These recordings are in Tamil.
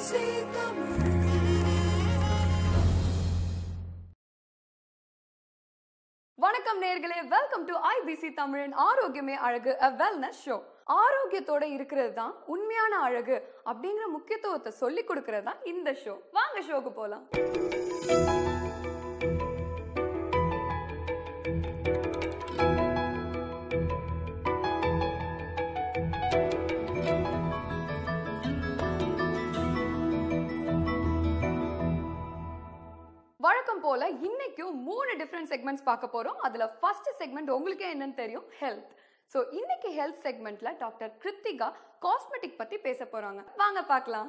வணக்கம் நேர்களே வெல்கம் டு ஐபிசி தமிழின் ஆரோக்கியமே அழகு அ வெல்னஸ் ஷோ ஆரோக்கியத்தோட இருக்கிறது தான் உண்மையான அழகு அப்படிங்கிற முக்கியத்துவத்தை சொல்லி கொடுக்கறது தான் இந்த ஷோ வாங்க ஷோக்கு போலாம் வழக்கம் போல இன்னைக்கும் மூணு டிஃப்ரெண்ட் செக்மெண்ட்ஸ் பார்க்க போறோம் அதுல ஃபர்ஸ்ட் செக்மெண்ட் உங்களுக்கே என்னன்னு தெரியும் ஹெல்த் ஸோ இன்னைக்கு ஹெல்த் செக்மெண்ட்ல டாக்டர் கிருத்திகா காஸ்மெட்டிக் பத்தி பேச போறாங்க வாங்க பார்க்கலாம்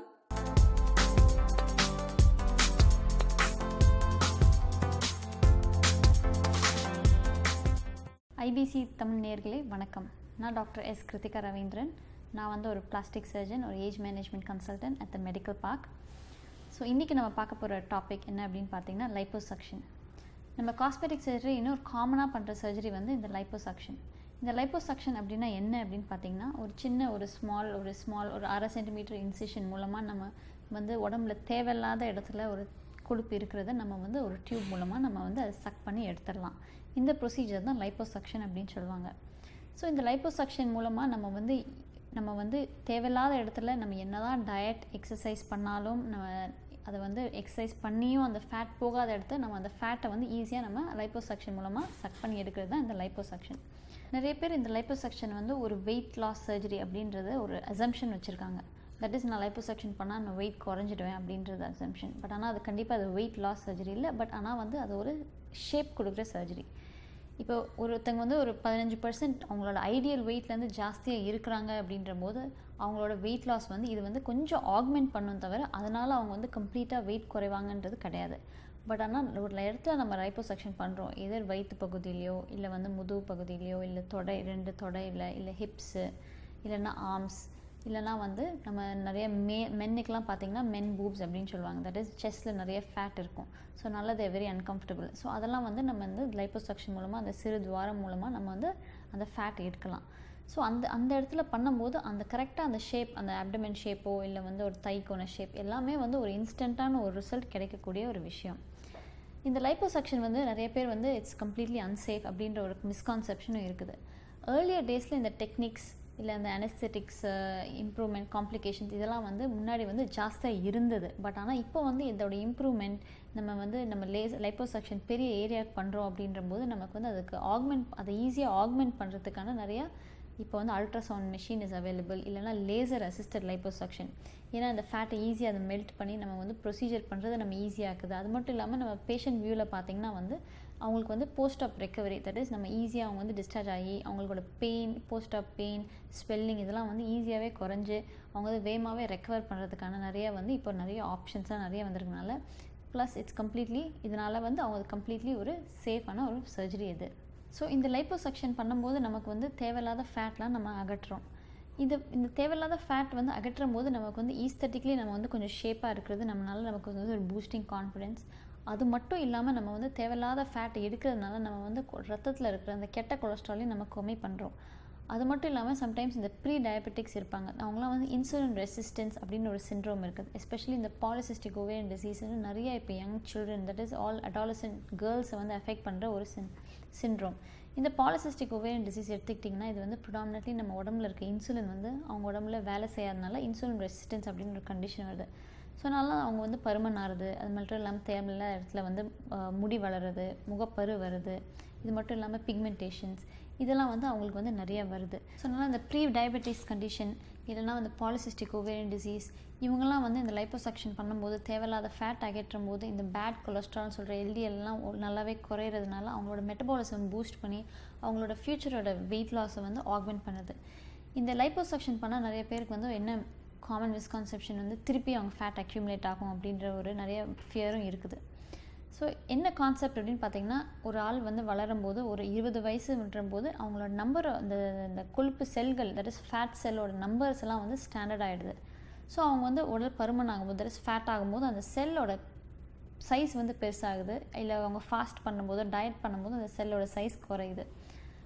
ஐபிசி தமிழ் நேர்களே வணக்கம் நான் டாக்டர் எஸ் கிருத்திகா ரவீந்திரன் நான் வந்து ஒரு பிளாஸ்டிக் சர்ஜன் ஒரு age management consultant at the medical park so இன்றைக்கி நம்ம பார்க்க போகிற டாபிக் என்ன அப்படின்னு பார்த்தீங்கன்னா லைப்போசக்ஷன் நம்ம காஸ்மெட்டிக் சர்ஜரி இன்னும் ஒரு காமனாக பண்ணுற சர்ஜரி வந்து இந்த லைப்போசக்ஷன் இந்த லைப்போசக்ஷன் அப்படின்னா என்ன அப்படின்னு பார்த்தீங்கன்னா ஒரு சின்ன ஒரு ஸ்மால் ஒரு ஸ்மால் ஒரு அரை சென்டிமீட்டர் இன்சிஷன் மூலமாக நம்ம வந்து உடம்புல தேவையில்லாத இடத்துல ஒரு கொழுப்பு இருக்கிறத நம்ம வந்து ஒரு டியூப் மூலமாக நம்ம வந்து அதை சக் பண்ணி எடுத்துடலாம் இந்த ப்ரொசீஜர் தான் லைப்போசக்ஷன் அப்படின்னு சொல்லுவாங்க ஸோ இந்த லைப்போசக்ஷன் மூலமாக நம்ம வந்து நம்ம வந்து தேவையில்லாத இடத்துல நம்ம என்னதான் டயட் எக்ஸசைஸ் பண்ணாலும் நம்ம அதை வந்து எக்ஸசைஸ் பண்ணியும் அந்த ஃபேட் போகாத இடத்த நம்ம அந்த ஃபேட்டை வந்து ஈஸியாக நம்ம லைப்போசக்ஷன் மூலமாக சக் பண்ணி எடுக்கிறது தான் இந்த லைப்போசக்ஷன் நிறைய பேர் இந்த லைப்போசக்ஷன் வந்து ஒரு வெயிட் லாஸ் சர்ஜரி அப்படின்றது ஒரு அசம்ஷன் வச்சுருக்காங்க தட் இஸ் நான் லைப்போசக்ஷன் பண்ணால் நான் வெயிட் குறைஞ்சிடுவேன் அப்படின்றது அசம்ஷன் பட் ஆனால் அது கண்டிப்பாக அது வெயிட் லாஸ் சர்ஜரி இல்லை பட் ஆனால் வந்து அது ஒரு ஷேப் கொடுக்குற சர்ஜரி இப்போ ஒருத்தங்க வந்து ஒரு பதினஞ்சு பர்சன்ட் அவங்களோட ஐடியல் வெயிட்லேருந்து ஜாஸ்தியாக இருக்கிறாங்க அப்படின்ற போது அவங்களோட வெயிட் லாஸ் வந்து இது வந்து கொஞ்சம் ஆக்மெண்ட் பண்ணும் தவிர அதனால் அவங்க வந்து கம்ப்ளீட்டாக வெயிட் குறைவாங்கன்றது கிடையாது பட் ஆனால் ஒரு இடத்துல நம்ம ரைப்போசெக்ஷன் பண்ணுறோம் எதிர் வயிற்று பகுதியிலையோ இல்லை வந்து முதுகு பகுதியிலையோ இல்லை தொடை ரெண்டு தொடையில் இல்லை ஹிப்ஸு இல்லைன்னா ஆர்ம்ஸ் இல்லைனா வந்து நம்ம நிறைய மே மென்னுக்கெலாம் பார்த்தீங்கன்னா மென் பூப்ஸ் அப்படின்னு சொல்லுவாங்க தட் இஸ் செஸ்ட்டில் நிறைய ஃபேட் இருக்கும் ஸோ நல்லது வெரி அன்கம்ஃபர்டபுள் ஸோ அதெல்லாம் வந்து நம்ம வந்து லைப்போசக்ஷன் மூலமாக அந்த சிறு துவாரம் மூலமாக நம்ம வந்து அந்த ஃபேட் எடுக்கலாம் ஸோ அந்த அந்த இடத்துல பண்ணும்போது அந்த கரெக்டாக அந்த ஷேப் அந்த அப்டமென் ஷேப்போ இல்லை வந்து ஒரு தைக்கோன ஷேப் எல்லாமே வந்து ஒரு இன்ஸ்டண்ட்டான ஒரு ரிசல்ட் கிடைக்கக்கூடிய ஒரு விஷயம் இந்த லைப்போசக்ஷன் வந்து நிறைய பேர் வந்து இட்ஸ் கம்ப்ளீட்லி அன்சேஃப் அப்படின்ற ஒரு மிஸ்கான்செப்ஷனும் இருக்குது ஏர்லியர் டேஸில் இந்த டெக்னிக்ஸ் இல்லை அந்த அனஸ்தெட்டிக்ஸ் இம்ப்ரூவ்மெண்ட் காம்ப்ளிகேஷன்ஸ் இதெல்லாம் வந்து முன்னாடி வந்து ஜாஸ்தியாக இருந்தது பட் ஆனால் இப்போ வந்து இதோட இம்ப்ரூவ்மெண்ட் நம்ம வந்து நம்ம லேஸ் லைப்போசக்ஷன் பெரிய ஏரியாவுக்கு பண்ணுறோம் அப்படின்ற போது நமக்கு வந்து அதுக்கு ஆக்மெண்ட் அதை ஈஸியாக ஆக்மெண்ட் பண்ணுறதுக்கான நிறையா இப்போ வந்து அல்ட்ராசவுண்ட் மிஷின் இஸ் அவைலபிள் இல்லைனா லேசர் அசிஸ்டட் லைப்போசக்ஷன் ஏன்னா அந்த ஃபேட்டை ஈஸியாக அதை மெல்ட் பண்ணி நம்ம வந்து ப்ரொசீஜர் பண்ணுறது நம்ம ஈஸியாக்குது அது மட்டும் இல்லாமல் நம்ம பேஷண்ட் வியூவில் பார்த்திங்கன்னா வந்து அவங்களுக்கு வந்து post op recovery that is நம்ம ஈஸியாக அவங்க வந்து டிஸ்சார்ஜ் ஆகி அவங்களோட pain post op pain swelling இதெல்லாம் வந்து ஈஸியாகவே குறைஞ்சு அவங்க வந்து வேகமாகவே ரெக்கவர் பண்ணுறதுக்கான நிறைய வந்து இப்போ நிறைய ஆப்ஷன்ஸாக நிறைய வந்திருக்கனால ப்ளஸ் இட்ஸ் கம்ப்ளீட்லி இதனால் வந்து அவங்க கம்ப்ளீட்லி ஒரு சேஃபான ஒரு சர்ஜரி இது ஸோ இந்த லைப்போசக்ஷன் பண்ணும்போது நமக்கு வந்து தேவையில்லாத ஃபேட்லாம் நம்ம அகற்றுறோம் இது இந்த தேவையில்லாத ஃபேட் வந்து அகற்றும் போது நமக்கு வந்து ஈஸ்தட்டிக்லி நம்ம வந்து கொஞ்சம் ஷேப்பாக இருக்கிறது நம்மளால நமக்கு வந்து ஒரு பூஸ்டிங் கான்ஃபிடென்ஸ் அது மட்டும் இல்லாமல் நம்ம வந்து தேவையில்லாத ஃபேட் எடுக்கிறதுனால நம்ம வந்து ரத்தத்தில் இருக்கிற அந்த கெட்ட கொலஸ்ட்ராலையும் நம்ம கம்மி பண்ணுறோம் அது மட்டும் இல்லாமல் சம்டைம்ஸ் இந்த ப்ரீ டயபெட்டிக்ஸ் இருப்பாங்க அவங்களாம் வந்து இன்சுலின் ரெசிஸ்டன்ஸ் அப்படின்னு ஒரு சின்ட்ரோம் இருக்குது எஸ்பெஷலி இந்த பாலிசிஸ்டிக் ஓவேரியன் டிசீஸ் நிறைய இப்போ young children that is all adolescent கேர்ள்ஸை வந்து அஃபெக்ட் பண்ணுற ஒரு சின் சின்ட்ரோம் இந்த பாலிசிஸ்டிக் ஓவேரியன் டிசீஸ் எடுத்துக்கிட்டிங்கன்னா இது வந்து ப்ரிடாமினட்லி நம்ம உடம்புல இருக்க இன்சுலின் வந்து அவங்க உடம்புல வேலை செய்யாதனால இன்சுலின் ரெசிஸ்டன்ஸ் அப்படின்னு ஒரு கண்டிஷன் வருது ஸோ அதனால அவங்க வந்து பருமன் ஆறுது அது மட்டும் இல்லாமல் தேவையில்லாத இடத்துல வந்து முடி வளருது முகப்பரு வருது இது மட்டும் இல்லாமல் பிக்மெண்டேஷன்ஸ் இதெல்லாம் வந்து அவங்களுக்கு வந்து நிறைய வருது ஸோ அதனால் இந்த ப்ரீ டயபெட்டிஸ் கண்டிஷன் இல்லைனா வந்து பாலிசிஸ்டிக் ஓவேரியன் டிசீஸ் இவங்கெல்லாம் வந்து இந்த லைப்போசக்ஷன் பண்ணும்போது தேவையில்லாத ஃபேட் அகற்றும் போது இந்த பேட் கொலஸ்ட்ரால்னு சொல்கிற எல்டிஎல்லாம் நல்லாவே குறையிறதுனால அவங்களோட மெட்டபாலிசம் பூஸ்ட் பண்ணி அவங்களோட ஃப்யூச்சரோட வெயிட் லாஸை வந்து ஆக்மெண்ட் பண்ணுது இந்த லைப்போசக்ஷன் பண்ணால் நிறைய பேருக்கு வந்து என்ன காமன் மிஸ்கான்செப்ஷன் வந்து திருப்பி அவங்க ஃபேட் அக்யூமுலேட் ஆகும் அப்படின்ற ஒரு நிறைய ஃபியரும் இருக்குது ஸோ என்ன கான்செப்ட் அப்படின்னு பார்த்தீங்கன்னா ஒரு ஆள் வந்து வளரும் போது ஒரு இருபது வயசு போது அவங்களோட நம்பர் அந்த இந்த கொழுப்பு செல்கள் தட் இஸ் ஃபேட் செல்லோட நம்பர்ஸ் எல்லாம் வந்து ஸ்டாண்டர்ட் ஆகிடுது ஸோ அவங்க வந்து உடல் பருமன் ஆகும்போது தட் இஸ் ஃபேட் ஆகும்போது அந்த செல்லோட சைஸ் வந்து பெருசாகுது இல்லை அவங்க ஃபாஸ்ட் பண்ணும்போது டயட் பண்ணும்போது அந்த செல்லோட சைஸ் குறையுது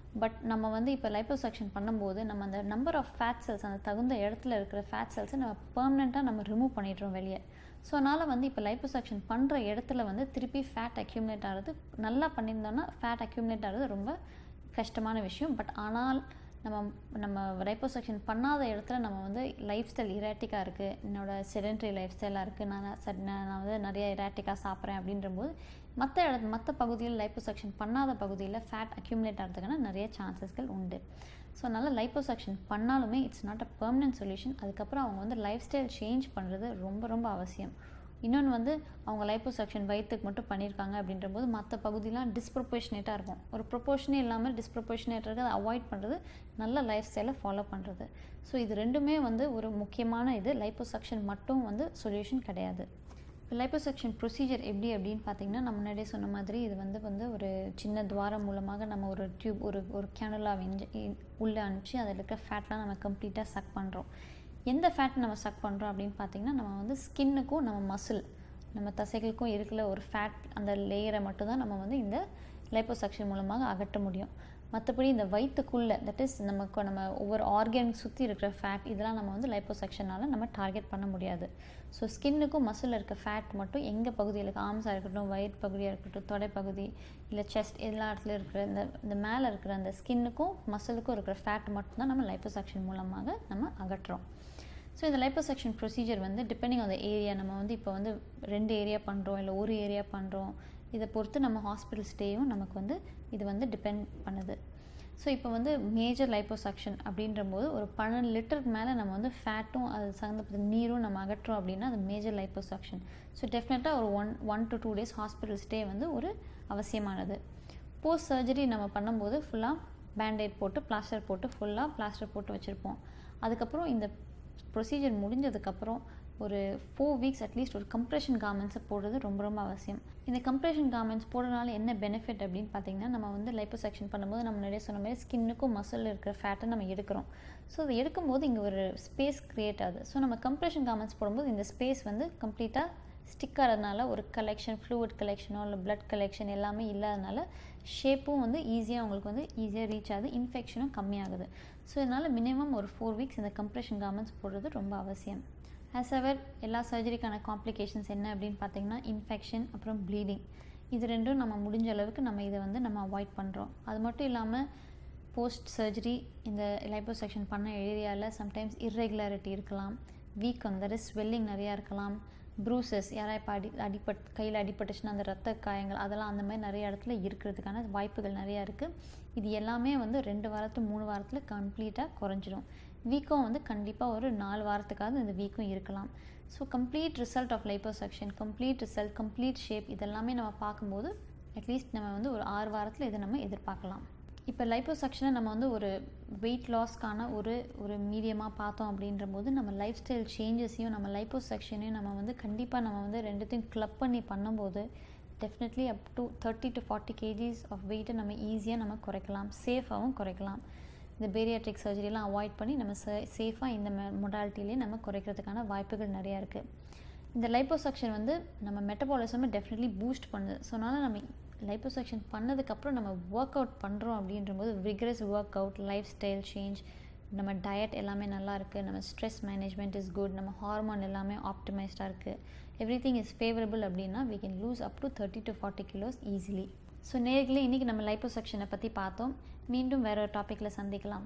பட் நம்ம வந்து இப்போ லைப்போசக்ஷன் பண்ணும்போது நம்ம அந்த நம்பர் ஆஃப் ஃபேட் செல்ஸ் அந்த தகுந்த இடத்துல இருக்கிற ஃபேட் செல்ஸை நம்ம பெர்மனெண்ட்டாக நம்ம ரிமூவ் பண்ணிடுறோம் வெளியே ஸோ அதனால் வந்து இப்போ லைப்போசக்ஷன் பண்ணுற இடத்துல வந்து திருப்பி ஃபேட் அக்யூமுலேட் ஆகிறது நல்லா பண்ணியிருந்தோன்னா ஃபேட் அக்யூமுலேட் ஆகிறது ரொம்ப கஷ்டமான விஷயம் பட் ஆனால் நம்ம நம்ம லைப்போசக்ஷன் பண்ணாத இடத்துல நம்ம வந்து லைஃப் ஸ்டைல் இராட்டிக்காக இருக்குது என்னோட செடென்ட்ரி லைஃப் ஸ்டைலாக இருக்குது நான் சட் நான் நான் வந்து நிறைய இராட்டிக்காக சாப்பிட்றேன் அப்படின்றபோது மற்ற இடத்து மற்ற பகுதியில் லைப்போசக்ஷன் பண்ணாத பகுதியில் ஃபேட் அக்யூமுலேட் ஆகிறதுக்கான நிறைய சான்சஸ்கள் உண்டு ஸோ அதனால் லைப்போசக்ஷன் பண்ணாலுமே it's not a permanent solution அதுக்கப்புறம் அவங்க வந்து லைஃப் ஸ்டைல் சேஞ்ச் பண்ணுறது ரொம்ப ரொம்ப அவசியம் இன்னொன்று வந்து அவங்க லைப்போசக்ஷன் வயிற்றுக்கு மட்டும் பண்ணியிருக்காங்க அப்படின்ற போது மற்ற பகுதியெலாம் டிஸ்ப்ரொபோஷனேட்டாக இருக்கும் ஒரு ப்ரொபோஷனே இல்லாமல் டிஸ்ப்ரொபோஷனேட் இருக்கிறத அவாய்ட் பண்ணுறது நல்ல லைஃப் ஸ்டைலை ஃபாலோ பண்ணுறது ஸோ இது ரெண்டுமே வந்து ஒரு முக்கியமான இது லைப்போசக்ஷன் மட்டும் வந்து சொல்யூஷன் கிடையாது இப்போ லைப்போசக்ஷன் ப்ரொசீஜர் எப்படி அப்படின்னு பார்த்தீங்கன்னா நம்ம முன்னாடியே சொன்ன மாதிரி இது வந்து வந்து ஒரு சின்ன துவாரம் மூலமாக நம்ம ஒரு டியூப் ஒரு ஒரு கேனுலா வெஞ்சு உள்ளே அனுப்பிச்சு அதில் இருக்கிற ஃபேட்லாம் நம்ம கம்ப்ளீட்டாக சக் பண்ணுறோம் எந்த ஃபேட் நம்ம சக் பண்ணுறோம் அப்படின்னு பார்த்தீங்கன்னா நம்ம வந்து ஸ்கின்னுக்கும் நம்ம மசில் நம்ம தசைகளுக்கும் இருக்கிற ஒரு ஃபேட் அந்த லேயரை மட்டும்தான் நம்ம வந்து இந்த லைப்போசக்ஷன் மூலமாக அகற்ற முடியும் மற்றபடி இந்த வயிற்றுக்குள்ளே தட் இஸ் நமக்கு நம்ம ஒவ்வொரு ஆர்கன் சுற்றி இருக்கிற ஃபேட் இதெல்லாம் நம்ம வந்து லைப்போசக்ஷனால் நம்ம டார்கெட் பண்ண முடியாது ஸோ ஸ்கின்னுக்கும் மசில் இருக்க ஃபேட் மட்டும் எங்கள் பகுதியில் இருக்க ஆம்ஸாக இருக்கட்டும் வயிறு பகுதியாக இருக்கட்டும் தொடைப்பகுதி இல்லை செஸ்ட் எல்லா இடத்துலையும் இருக்கிற இந்த இந்த மேலே இருக்கிற அந்த ஸ்கின்னுக்கும் மசிலுக்கும் இருக்கிற ஃபேட் மட்டும்தான் நம்ம லைப்போசக்ஷன் மூலமாக நம்ம அகற்றுறோம் ஸோ இந்த லைப்போசக்ஷன் ப்ரொசீஜர் வந்து டிபெண்டிங் ஆன் த ஏரியா நம்ம வந்து இப்போ வந்து ரெண்டு ஏரியா பண்ணுறோம் இல்லை ஒரு ஏரியா பண்ணுறோம் இதை பொறுத்து நம்ம ஹாஸ்பிட்டல் ஸ்டேயும் நமக்கு வந்து இது வந்து டிபெண்ட் பண்ணுது ஸோ இப்போ வந்து மேஜர் லைப்போசக்ஷன் அப்படின்ற போது ஒரு பன்னெண்டு லிட்டருக்கு மேலே நம்ம வந்து ஃபேட்டும் அது சம்மந்தப்பட்ட நீரும் நம்ம அகற்றோம் அப்படின்னா அது மேஜர் லைப்போசக்ஷன் ஸோ டெஃபினட்டாக ஒரு one one to two days hospital stay வந்து ஒரு அவசியமானது போஸ்ட் சர்ஜரி நம்ம பண்ணும்போது ஃபுல்லாக பேண்டேட் போட்டு பிளாஸ்டர் போட்டு ஃபுல்லாக பிளாஸ்டர் போட்டு வச்சுருப்போம் அதுக்கப்புறம் இந்த ப்ரொசீஜர் முடிஞ்சதுக்கப்புறம் ஒரு ஃபோர் வீக்ஸ் அட்லீஸ்ட் ஒரு கம்ப்ரெஷன் கார்மெண்ட்ஸை போடுறது ரொம்ப ரொம்ப அவசியம் இந்த கம்ப்ரெஷன் கார்மெண்ட்ஸ் போடுறதுனால என்ன பெனிஃபிட் அப்படின்னு பார்த்தீங்கன்னா நம்ம வந்து லைப்போசெக்ஷன் பண்ணும்போது நம்ம நிறைய சொன்ன மாதிரி ஸ்கின்னுக்கும் மசில் இருக்கிற ஃபேட்டை நம்ம எடுக்கிறோம் ஸோ அதை எடுக்கும்போது இங்கே ஒரு ஸ்பேஸ் க்ரியேட் ஆகுது ஸோ நம்ம கம்ப்ரெஷன் கார்மெண்ட்ஸ் போடும்போது இந்த ஸ்பேஸ் வந்து கம்ப்ளீட்டாக ஸ்டிக் ஆகிறதுனால ஒரு கலெக்ஷன் ஃப்ளூயிட் கலெக்ஷனோ இல்லை பிளட் கலெக்ஷன் எல்லாமே இல்லாதனால ஷேப்பும் வந்து ஈஸியாக உங்களுக்கு வந்து ஈஸியாக ரீச் ஆகுது இன்ஃபெக்ஷனும் கம்மியாகுது ஸோ இதனால் மினிமம் ஒரு ஃபோர் வீக்ஸ் இந்த கம்ப்ரெஷன் கார்மெண்ட்ஸ் போடுறது ரொம்ப அவசியம் ஆஸ் எவர் எல்லா சர்ஜரிக்கான காம்ப்ளிகேஷன்ஸ் என்ன அப்படின்னு பார்த்தீங்கன்னா இன்ஃபெக்ஷன் அப்புறம் ப்ளீடிங் இது ரெண்டும் நம்ம முடிஞ்ச அளவுக்கு நம்ம இதை வந்து நம்ம அவாய்ட் பண்ணுறோம் அது மட்டும் இல்லாமல் போஸ்ட் சர்ஜரி இந்த லைப்போசெக்ஷன் பண்ண ஏரியாவில் சம்டைம்ஸ் இர்ரெகுலாரிட்டி இருக்கலாம் வீக்கம் தட் இஸ் ஸ்வெல்லிங் நிறையா இருக்கலாம் ப்ரூசஸ் யாராவது இப்போ அடி அடிபட் கையில் அடிபட்டுச்சுன்னா அந்த ரத்த காயங்கள் அதெல்லாம் அந்த மாதிரி நிறைய இடத்துல இருக்கிறதுக்கான வாய்ப்புகள் நிறையா இருக்குது இது எல்லாமே வந்து ரெண்டு வாரத்து மூணு வாரத்தில் கம்ப்ளீட்டாக குறைஞ்சிடும் வீக்கம் வந்து கண்டிப்பாக ஒரு நாலு வாரத்துக்காவது இந்த வீக்கம் இருக்கலாம் so complete result of liposuction complete result complete shape இதெல்லாமே நம்ம பார்க்கும்போது அட்லீஸ்ட் நம்ம வந்து ஒரு ஆறு வாரத்தில் இதை நம்ம எதிர்பார்க்கலாம் இப்போ லைப்போசக்ஷனை நம்ம வந்து ஒரு வெயிட் லாஸ்க்கான ஒரு ஒரு மீடியமாக பார்த்தோம் அப்படின்ற போது நம்ம லைஃப் ஸ்டைல் சேஞ்சஸையும் நம்ம லைப்போசக்ஷனையும் நம்ம வந்து கண்டிப்பாக நம்ம வந்து ரெண்டுத்தையும் கிளப் பண்ணி பண்ணும்போது definitely up to thirty to forty kgs of வெயிட்டை நம்ம ஈஸியாக நம்ம குறைக்கலாம் சேஃபாகவும் குறைக்கலாம் இந்த பேரியாட்ரிக் சர்ஜரிலாம் அவாய்ட் பண்ணி நம்ம சே சேஃபாக இந்த மொடாலிட்டிலே நம்ம குறைக்கிறதுக்கான வாய்ப்புகள் நிறையா இருக்குது இந்த லைப்போசக்ஷன் வந்து நம்ம மெட்டபாலிசமை டெஃபினெட்லி பூஸ்ட் பண்ணுது ஸோ அதனால் நம்ம லைப்போசெக்ஷன் பண்ணதுக்கப்புறம் நம்ம ஒர்க் அவுட் பண்ணுறோம் அப்படின்றபோது vigorous work out lifestyle change நம்ம டயட் எல்லாமே நல்லா இருக்குது நம்ம ஸ்ட்ரெஸ் மேனேஜ்மெண்ட் இஸ் குட் நம்ம ஹார்மோன் எல்லாமே ஆப்டிமைஸ்டாக இருக்குது எவ்ரி திங் இஸ் ஃபேவரபிள் அப்படின்னா we can lose up to thirty to forty kilos easily so நேர்களே இன்றைக்கி நம்ம லைப்போசெக்ஷனை பற்றி பார்த்தோம் மீண்டும் வேற ஒரு டாப்பிக்கில் சந்திக்கலாம்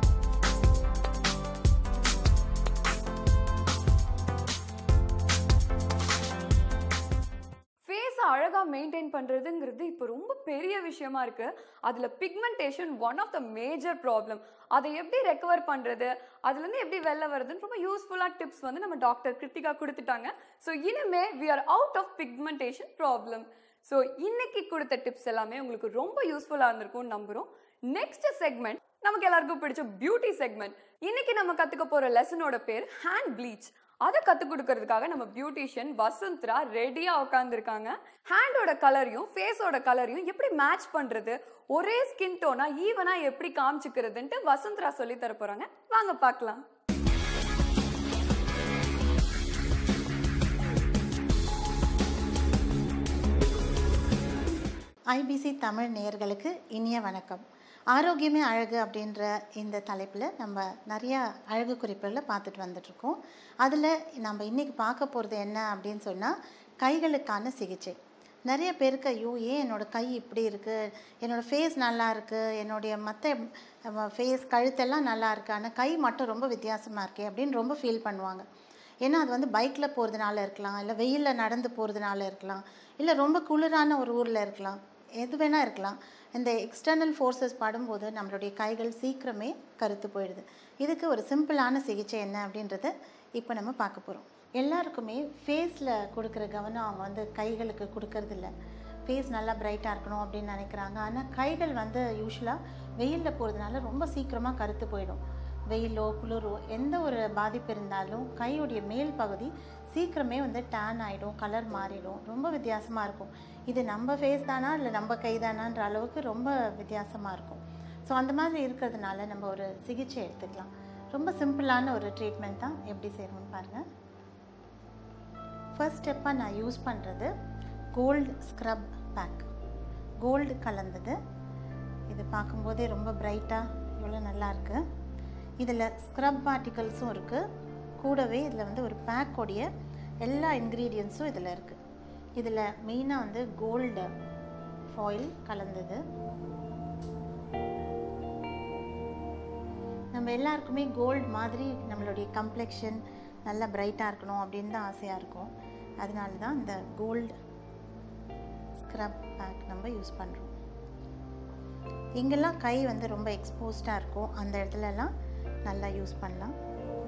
ஃபேஸை அழகாக மெயின்டைன் பண்ணுறதுங்கிறது இப்போ ரொம்ப பெரிய விஷயமா இருக்கு அதில் pigmentation one of the major problem அதை எப்படி ரெக்கவர் பண்ணுறது அதுலேருந்து எப்படி வெளில வருதுன்னு ரொம்ப யூஸ்ஃபுல்லாக டிப்ஸ் வந்து நம்ம டாக்டர் கிருத்திகா கொடுத்துட்டாங்க ஸோ இனிமே we are out of pigmentation problem so இன்னைக்கு கொடுத்த டிப்ஸ் எல்லாமே உங்களுக்கு ரொம்ப யூஸ்ஃபுல்லாக இருந்திருக்கும்னு நம்புகிறோம் நெக்ஸ்ட் செக்மெண்ட் நமக்கு எல்லாருக்கும் பிடிச்ச பியூட்டி செக்மெண்ட் இன்னைக்கு நம்ம கற்றுக்க போகிற லெசனோட பேர் ஹேண்ட் ப்ளீச் அதை கற்றுக் கொடுக்கறதுக்காக நம்ம பியூட்டிஷியன் வசுந்தரா ரெடியாக உட்காந்துருக்காங்க ஹேண்டோட கலரையும் ஃபேஸோட கலரையும் எப்படி மேட்ச் பண்ணுறது ஒரே ஸ்கின் டோனா ஈவனாக எப்படி காமிச்சிக்கிறதுன்ட்டு வசுந்தரா சொல்லி தர போகிறாங்க வாங்க பார்க்கலாம் ஐபிசி தமிழ் நேயர்களுக்கு இனிய வணக்கம் ஆரோக்கியமே அழகு அப்படின்ற இந்த தலைப்பில் நம்ம நிறையா அழகு குறிப்புகளை பார்த்துட்டு வந்துட்ருக்கோம் அதில் நம்ம இன்றைக்கி பார்க்க போகிறது என்ன அப்படின்னு சொன்னால் கைகளுக்கான சிகிச்சை நிறைய பேருக்கு ஐயோ ஏன் என்னோடய கை இப்படி இருக்குது என்னோடய ஃபேஸ் நல்லா இருக்குது என்னுடைய மற்ற ஃபேஸ் கழுத்தெல்லாம் நல்லா இருக்குது ஆனால் கை மட்டும் ரொம்ப வித்தியாசமாக இருக்கே அப்படின்னு ரொம்ப ஃபீல் பண்ணுவாங்க ஏன்னா அது வந்து பைக்கில் போகிறதுனால இருக்கலாம் இல்லை வெயிலில் நடந்து போகிறதுனால இருக்கலாம் இல்லை ரொம்ப குளிரான ஒரு ஊரில் இருக்கலாம் எது வேணால் இருக்கலாம் இந்த எக்ஸ்டர்னல் ஃபோர்ஸஸ் படும்போது நம்மளுடைய கைகள் சீக்கிரமே கருத்து போயிடுது இதுக்கு ஒரு சிம்பிளான சிகிச்சை என்ன அப்படின்றத இப்போ நம்ம பார்க்க போகிறோம் எல்லாருக்குமே ஃபேஸில் கொடுக்குற கவனம் அவங்க வந்து கைகளுக்கு கொடுக்கறதில்ல ஃபேஸ் நல்லா பிரைட்டாக இருக்கணும் அப்படின்னு நினைக்கிறாங்க ஆனால் கைகள் வந்து யூஸ்வலாக வெயிலில் போகிறதுனால ரொம்ப சீக்கிரமாக கருத்து போயிடும் வெயிலோ குளிரோ எந்த ஒரு பாதிப்பு இருந்தாலும் கையுடைய மேல் பகுதி சீக்கிரமே வந்து டேன் ஆகிடும் கலர் மாறிடும் ரொம்ப வித்தியாசமாக இருக்கும் இது நம்ம ஃபேஸ் தானா இல்லை நம்ம கை தானான்ற அளவுக்கு ரொம்ப வித்தியாசமாக இருக்கும் ஸோ அந்த மாதிரி இருக்கிறதுனால நம்ம ஒரு சிகிச்சை எடுத்துக்கலாம் ரொம்ப சிம்பிளான ஒரு ட்ரீட்மெண்ட் தான் எப்படி செய்யணும்னு பாருங்கள் ஃபர்ஸ்ட் ஸ்டெப்பாக நான் யூஸ் பண்ணுறது கோல்டு ஸ்க்ரப் பேக் கோல்டு கலந்தது இது பார்க்கும்போதே ரொம்ப பிரைட்டாக இவ்வளோ நல்லா இருக்கு இதில் ஸ்க்ரப் பார்ட்டிகல்ஸும் இருக்குது கூடவே இதில் வந்து ஒரு பேக்கோடைய எல்லா இன்க்ரீடியன்ஸும் இதில் இருக்குது இதில் மெயினாக வந்து கோல்டு ஃபாயில் கலந்தது நம்ம எல்லாருக்குமே கோல்டு மாதிரி நம்மளுடைய கம்ப்ளெக்ஷன் நல்லா பிரைட்டாக இருக்கணும் அப்படின்னு தான் ஆசையாக இருக்கும் அதனால தான் இந்த கோல்டு ஸ்க்ரப் பேக் நம்ம யூஸ் பண்ணுறோம் எங்கெல்லாம் கை வந்து ரொம்ப எக்ஸ்போஸ்டாக இருக்கும் அந்த இடத்துலலாம் நல்லா யூஸ் பண்ணலாம்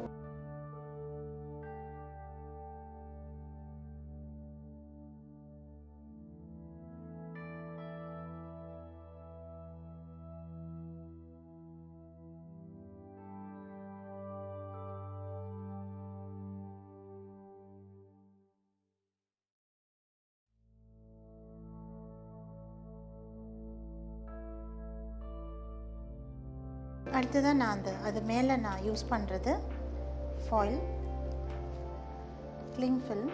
அடுத்ததாக நான் அந்த அது மேலே நான் யூஸ் பண்ணுறது ஃபாயில் கிளிங் ஃபில்ம்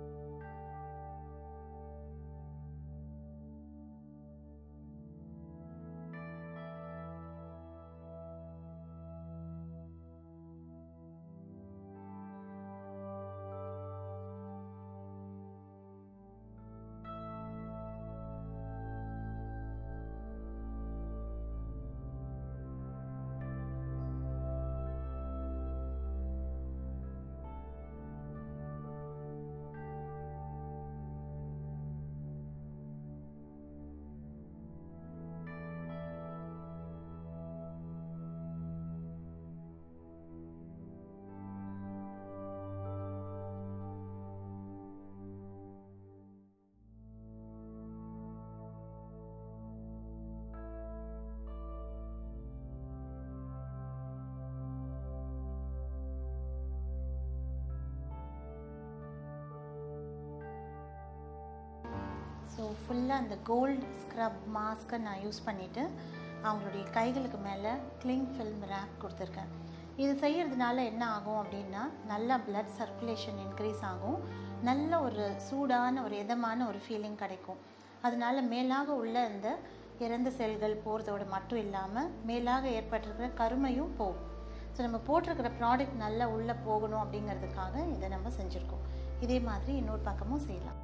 ஸோ ஃபுல்லாக அந்த கோல்டு ஸ்க்ரப் மாஸ்க்கை நான் யூஸ் பண்ணிவிட்டு அவங்களுடைய கைகளுக்கு மேலே கிளிங் ஃபில்ம் ரேப் கொடுத்துருக்கேன் இது செய்கிறதுனால என்ன ஆகும் அப்படின்னா நல்லா பிளட் சர்க்குலேஷன் இன்க்ரீஸ் ஆகும் நல்ல ஒரு சூடான ஒரு இதமான ஒரு ஃபீலிங் கிடைக்கும் அதனால மேலாக உள்ள இந்த இறந்த செல்கள் போகிறதோட மட்டும் இல்லாமல் மேலாக ஏற்பட்டிருக்கிற கருமையும் போகும் ஸோ நம்ம போட்டிருக்கிற ப்ராடக்ட் நல்லா உள்ளே போகணும் அப்படிங்கிறதுக்காக இதை நம்ம செஞ்சுருக்கோம் இதே மாதிரி இன்னொரு பக்கமும் செய்யலாம்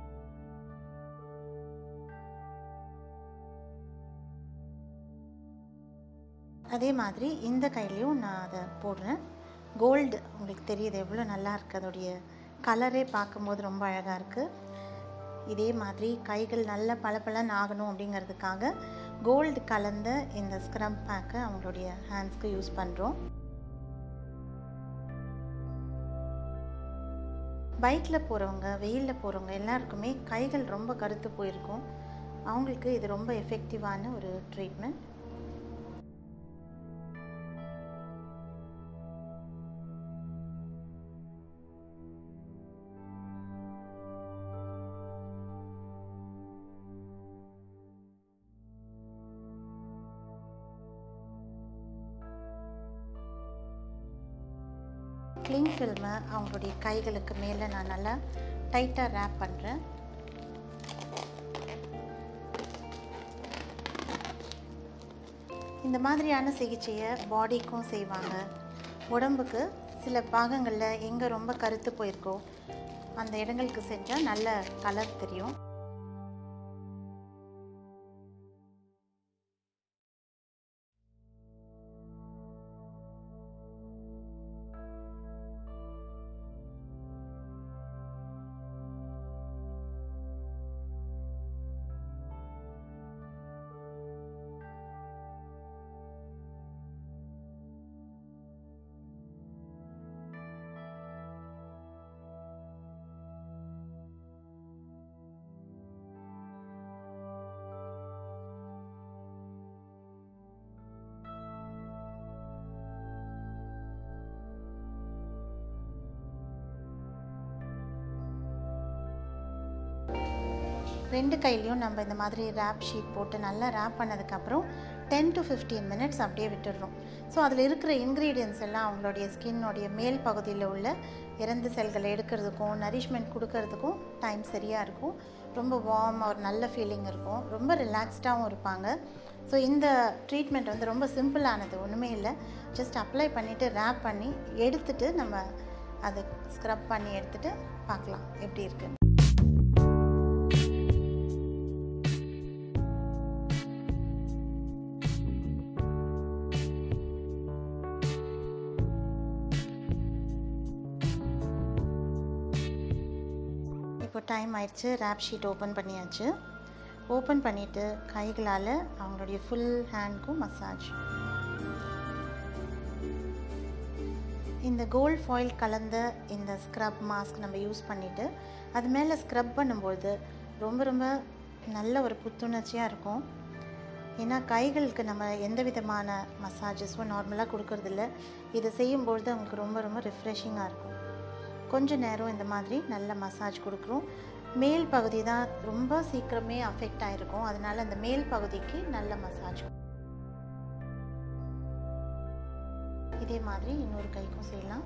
அதே மாதிரி இந்த கையிலையும் நான் அதை போடுறேன் கோல்டு உங்களுக்கு தெரியுது எவ்வளோ நல்லா இருக்குது அதோடைய கலரே பார்க்கும்போது ரொம்ப அழகாக இருக்குது இதே மாதிரி கைகள் நல்ல பளபளன்னு ஆகணும் அப்படிங்கிறதுக்காக கோல்டு கலந்த இந்த ஸ்க்ரப் பேக்கை அவங்களுடைய ஹேண்ட்ஸ்க்கு யூஸ் பண்ணுறோம் பைக்கில் போகிறவங்க வெயிலில் போகிறவங்க எல்லாருக்குமே கைகள் ரொம்ப கருத்து போயிருக்கும் அவங்களுக்கு இது ரொம்ப எஃபெக்டிவான ஒரு ட்ரீட்மெண்ட் க்ளீன் ஃபில்மை அவங்களுடைய கைகளுக்கு மேலே நான் நல்லா டைட்டாக ரேப் பண்ணுறேன் இந்த மாதிரியான சிகிச்சையை பாடிக்கும் செய்வாங்க உடம்புக்கு சில பாகங்களில் எங்கே ரொம்ப கருத்து போயிருக்கோ அந்த இடங்களுக்கு செஞ்சால் நல்ல கலர் தெரியும் ரெண்டு கையிலையும் நம்ம இந்த மாதிரி ரேப் ஷீட் போட்டு நல்லா ரேப் பண்ணதுக்கப்புறம் டென் டு ஃபிஃப்டீன் மினிட்ஸ் அப்படியே விட்டுடுறோம் ஸோ அதில் இருக்கிற இன்க்ரீடியன்ஸ் எல்லாம் அவங்களுடைய ஸ்கின்னோடைய மேல் பகுதியில் உள்ள இறந்த செல்களை எடுக்கிறதுக்கும் நரிஷ்மெண்ட் கொடுக்கறதுக்கும் டைம் சரியாக இருக்கும் ரொம்ப வார்ம் ஒரு நல்ல ஃபீலிங் இருக்கும் ரொம்ப ரிலாக்ஸ்டாகவும் இருப்பாங்க ஸோ இந்த ட்ரீட்மெண்ட் வந்து ரொம்ப சிம்பிளானது ஒன்றுமே இல்லை ஜஸ்ட் அப்ளை பண்ணிவிட்டு ரேப் பண்ணி எடுத்துட்டு நம்ம அதை ஸ்க்ரப் பண்ணி எடுத்துட்டு பார்க்கலாம் எப்படி இருக்குன்னு இப்போ டைம் ஆயிடுச்சு ரேப் ஷீட் ஓப்பன் பண்ணியாச்சு ஓப்பன் பண்ணிவிட்டு கைகளால் அவங்களுடைய ஃபுல் ஹேண்ட்க்கும் மசாஜ் இந்த கோல்ட் ஃபாயில் கலந்த இந்த ஸ்க்ரப் மாஸ்க் நம்ம யூஸ் பண்ணிவிட்டு அது மேலே ஸ்க்ரப் பண்ணும்போது ரொம்ப ரொம்ப நல்ல ஒரு புத்துணர்ச்சியாக இருக்கும் ஏன்னா கைகளுக்கு நம்ம எந்த விதமான மசாஜஸும் நார்மலாக கொடுக்கறதில்ல இதை செய்யும்பொழுது அவங்களுக்கு ரொம்ப ரொம்ப ரிஃப்ரெஷிங்காக இருக்கும் கொஞ்ச நேரம் இந்த மாதிரி நல்ல மசாஜ் கொடுக்குறோம் மேல் பகுதி தான் ரொம்ப சீக்கிரமே அஃபெக்ட் ஆகிருக்கும் அதனால அந்த மேல் பகுதிக்கு நல்ல மசாஜ் இதே மாதிரி இன்னொரு கைக்கும் செய்யலாம்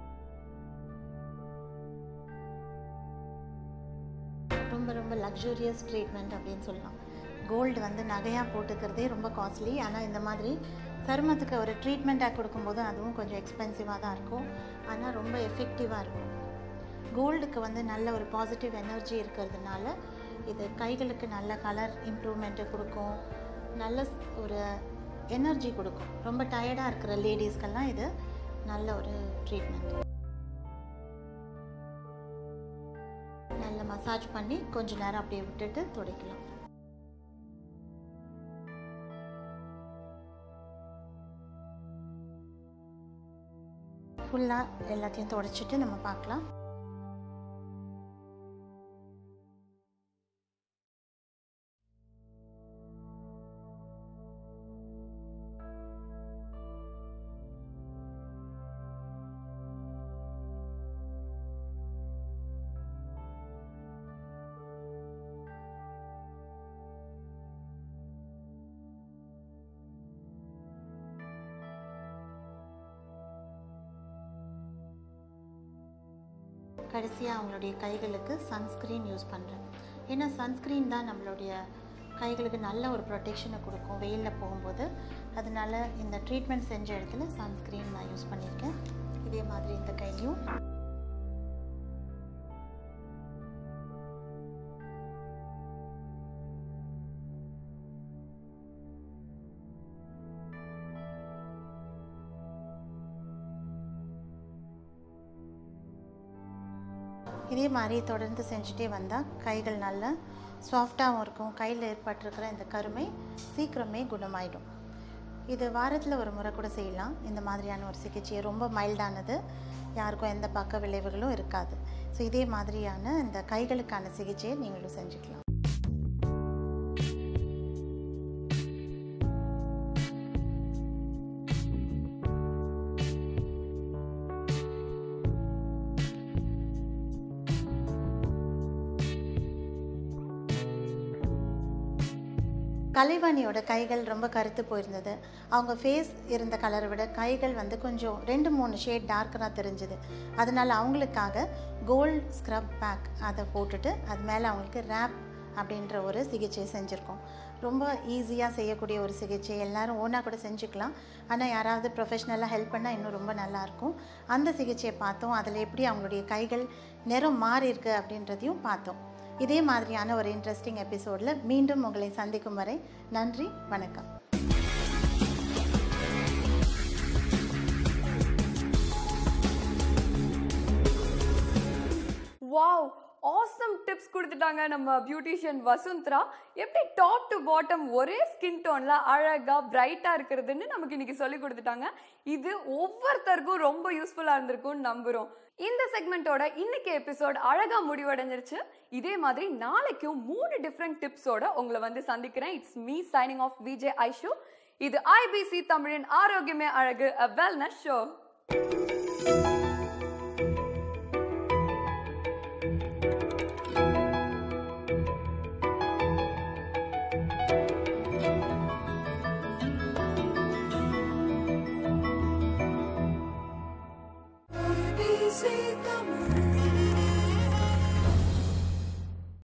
ரொம்ப ரொம்ப லக்ஸூரியஸ் ட்ரீட்மெண்ட் அப்படின்னு சொல்லலாம் கோல்டு வந்து நகையாக போட்டுக்கிறதே ரொம்ப காஸ்ட்லி ஆனால் இந்த மாதிரி சருமத்துக்கு ஒரு ட்ரீட்மெண்ட்டாக கொடுக்கும்போது அதுவும் கொஞ்சம் எக்ஸ்பென்சிவாக தான் இருக்கும் ஆனால் ரொம்ப எஃபெக்டிவாக இருக்கும் கோல்டுக்கு வந்து நல்ல ஒரு பாசிட்டிவ் எனர்ஜி இருக்கிறதுனால இது கைகளுக்கு நல்ல கலர் இம்ப்ரூவ்மெண்ட்டு கொடுக்கும் நல்ல ஒரு எனர்ஜி கொடுக்கும் ரொம்ப டயர்டாக இருக்கிற லேடிஸ்க்கெல்லாம் இது நல்ல ஒரு ட்ரீட்மெண்ட் நல்ல மசாஜ் பண்ணி கொஞ்ச நேரம் அப்படியே விட்டுட்டு துடைக்கலாம் ஃபுல்லாக எல்லாத்தையும் துடைச்சிட்டு நம்ம பார்க்கலாம் கடைசியாக அவங்களுடைய கைகளுக்கு சன்ஸ்க்ரீன் யூஸ் பண்ணுறேன் ஏன்னா சன்ஸ்க்ரீன் தான் நம்மளுடைய கைகளுக்கு நல்ல ஒரு ப்ரொடெக்ஷனை கொடுக்கும் வெயிலில் போகும்போது அதனால இந்த ட்ரீட்மெண்ட் செஞ்ச இடத்துல சன்ஸ்க்ரீன் நான் யூஸ் பண்ணியிருக்கேன் இதே மாதிரி இந்த கையிலையும் இதே மாதிரி தொடர்ந்து செஞ்சுட்டே வந்தால் கைகள் நல்லா சாஃப்டாகவும் இருக்கும் கையில் ஏற்பட்டிருக்கிற இந்த கருமை சீக்கிரமே குணமாயிடும் இது வாரத்தில் ஒரு முறை கூட செய்யலாம் இந்த மாதிரியான ஒரு சிகிச்சை ரொம்ப மைல்டானது யாருக்கும் எந்த பக்க விளைவுகளும் இருக்காது ஸோ இதே மாதிரியான இந்த கைகளுக்கான சிகிச்சையை நீங்களும் செஞ்சுக்கலாம் கலைவாணியோட கைகள் ரொம்ப கருத்து போயிருந்தது அவங்க ஃபேஸ் இருந்த கலரை விட கைகள் வந்து கொஞ்சம் ரெண்டு மூணு ஷேட் டார்க்கராக தெரிஞ்சுது அதனால அவங்களுக்காக கோல்ட் ஸ்க்ரப் பேக் அதை போட்டுட்டு அது மேலே அவங்களுக்கு ரேப் அப்படின்ற ஒரு சிகிச்சை செஞ்சுருக்கோம் ரொம்ப ஈஸியாக செய்யக்கூடிய ஒரு சிகிச்சை எல்லாரும் ஓனாக கூட செஞ்சுக்கலாம் ஆனால் யாராவது ப்ரொஃபஷ்னலாக ஹெல்ப் பண்ணால் இன்னும் ரொம்ப நல்லாயிருக்கும் அந்த சிகிச்சையை பார்த்தோம் அதில் எப்படி அவங்களுடைய கைகள் நிறம் மாறி இருக்கு அப்படின்றதையும் பார்த்தோம் இதே மாதிரியான ஒரு இன்ட்ரெஸ்டிங் எபிசோடில் மீண்டும் உங்களை சந்திக்கும் வரை நன்றி வணக்கம் வாவ் ஆசம் டிப்ஸ் கொடுத்துட்டாங்க நம்ம பியூட்டிஷியன் வசுந்தரா எப்படி டாப் டு பாட்டம் ஒரே ஸ்கின் டோன்ல அழகா பிரைட்டா இருக்கிறதுன்னு நமக்கு இன்னைக்கு சொல்லி கொடுத்துட்டாங்க இது ஒவ்வொருத்தருக்கும் ரொம்ப யூஸ்ஃபுல்லா இருந்திருக்கும்னு நம்புறோம் இந்த செக்மெண்ட்டோட இன்னைக்கு எபிசோட் அழகா முடிவடைஞ்சிருச்சு இதே மாதிரி நாளைக்கும் மூணு டிஃப்ரெண்ட் டிப்ஸோட உங்களை வந்து சந்திக்கிறேன் it's me signing off VJ Aishu இது ஐபிசி தமிழின் ஆரோக்கியமே அழகு அ வெல்னஸ் ஷோ